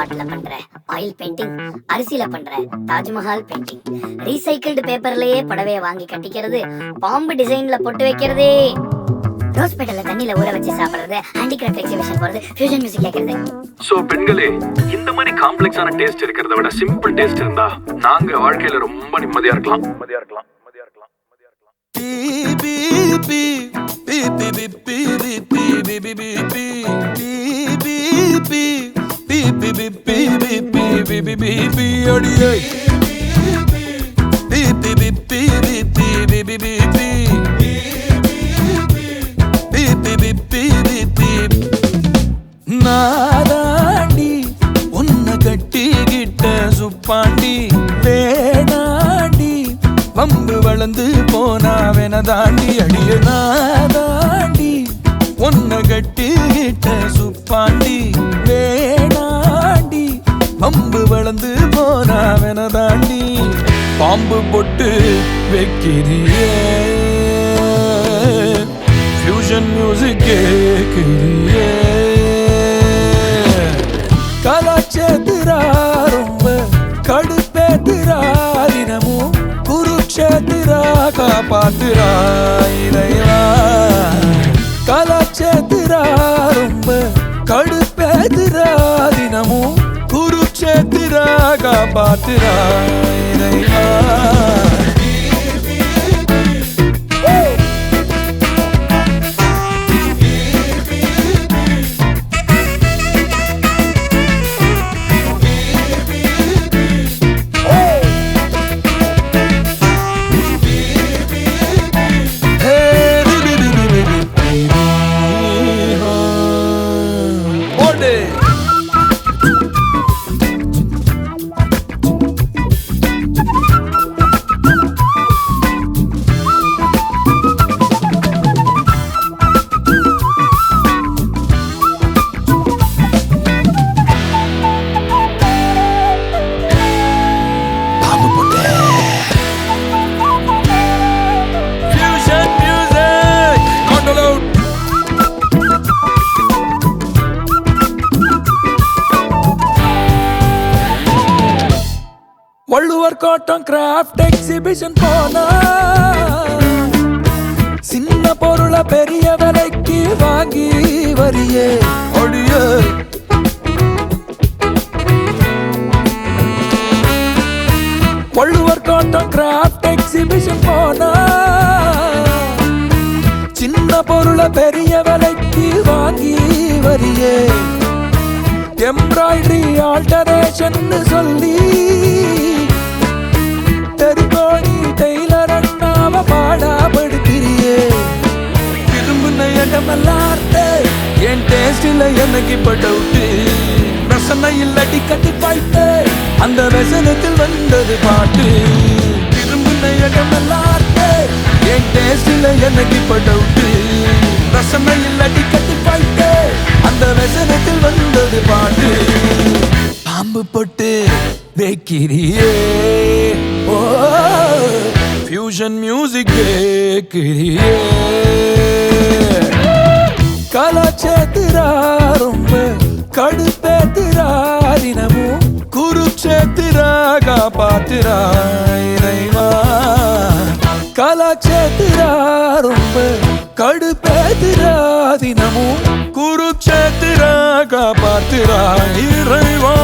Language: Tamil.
பாட்டில பண்ற ஆயில் பெயிண்டிங் அரிசியில பண்ற தாஜ்மஹால் பெயிண்டிங் ரீசைக்கிள்டு பேப்பர்லயே புடவைய வாங்கி கட்டிக்கிறது பாம்பு டிசைன்ல பொட்டு வைக்கிறது ரோஸ் பெட்டல்ல தண்ணியில ஊற வச்சு சாப்பிடுறது ஹேண்டிகிராஃப்ட் எக்ஸிபிஷன் போறது ஃபியூஷன் மியூசிக் கேட்கறது சோ பெண்களே இந்த மாதிரி காம்ப்ளெக்ஸான டேஸ்ட் இருக்கிறத விட சிம்பிள் டேஸ்ட் இருந்தா நாங்க வாழ்க்கையில ரொம்ப நிம்மதியா இருக்கலாம் நிம்மதியா இருக்கலாம் நிம்மதியா இருக்கலாம் நிம்மதியா இருக்கலாம் நாதாண்டி உன்னை கட்டிக்கிட்ட சுப்பாண்டி வேணாண்டி வம்பு வளர்ந்து போனா வெனதாண்டி அடிய நாதாண்டி உன்னை கட்டிக்கிட்ட சுப்பாண்டி வேணாண்டி வம்பு வளர்ந்து போனா வெனதாண்டி பாம்பு பொட்டு வைக்கிறியே ஃபியூஷன் மியூசிக் கேட்கிறியே கலாச்சேத்திரா ரொம்ப கடுப்பேத்திரா தினமும் குருக்ஷேத்திரா காப்பாத்திரா இறைவா கலாச்சேத்திரா ரொம்ப கடுப்பேத்திரா தினமும் குருக்ஷேத்திரா காப்பாத்திரா இறைவா ஓடு பாம்பு போட்டு Fusion music, not allowed. Valluvar கோட்டம் கிராஃப்ட் எக்ஸிபிஷன் போனா சின்ன பொருளை பெரிய விலைக்கு வாங்கி வரியே ஒடியே வள்ளுவர் கோட்டம் கிராஃப்ட் எக்ஸிபிஷன் போனா சின்ன பொருளை பெரிய விலைக்கு வாங்கி வரியே எம்ப்ராய்டரி ஆல்டரேஷன் சொல்லி தெருக்கோணி டெய்லர் அண்ணாவ பாடாபடுத்திரியே திரும்பின இடமெல்லார்த்தே என் டேஸ்டில் எனக்கு இப்ப டவுட்டு ரசனை இல்லடி கட்டி பாய்த்து அந்த வசனத்தில் வந்தது பாட்டு திரும்பின இடமெல்லார்த்தே என் டேஸ்டில் எனக்கு இப்ப டவுட்டு ரசனை இல்லடி கட்டி பாய்த்து அந்த வசனத்தில் வந்தது பாட்டு பாம்பு போட்டு வைக்கிறியே ஓ ஃபியூஷன் மியூசிக் கேட்கிறியே கலாச்சேத்திரா ரொம்ப கடுப்பேத்திரா தினமும் குருக்ஷேத்திரா காப்பாத்திரா இறைவா கலாச்சேத்திரா ரொம்ப கடுப்பேத்திரா தினமும் குருக்ஷேத்திரா காப்பாத்திரா இறைவா